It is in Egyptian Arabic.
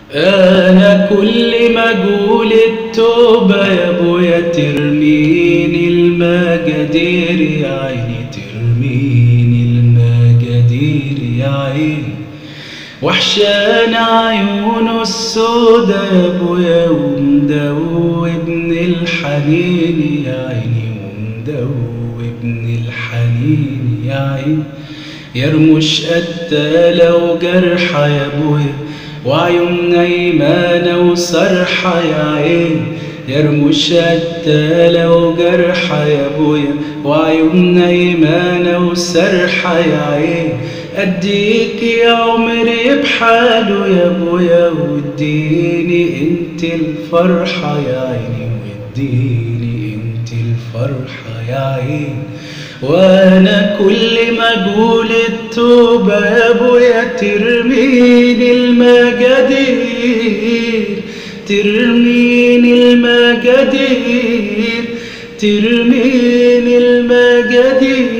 انا كل ما اقول التوبة يا ابويا ترميني المجادير يا عيني ترميني المجادير يا عيني وحشان عيونه السودا يا ابويا ومدوبني الحنين يا عيني ومدوبني الحنين يا عيني يا رموش قتالة وجرحة يا ابويا وعيون نايمانة وصرحة يا عين يا رموش قتالة وجرحة يا ابويا وعيون نايمانة وسرحة يا عين اديك يا عمري بحاله يا ابويا واديني انت الفرحة يا عيني واديني انت الفرحة يا عين وانا كل ما اقول التوبة يا ابويا ترميني المجادير ترميني المجادير ترميني المجادير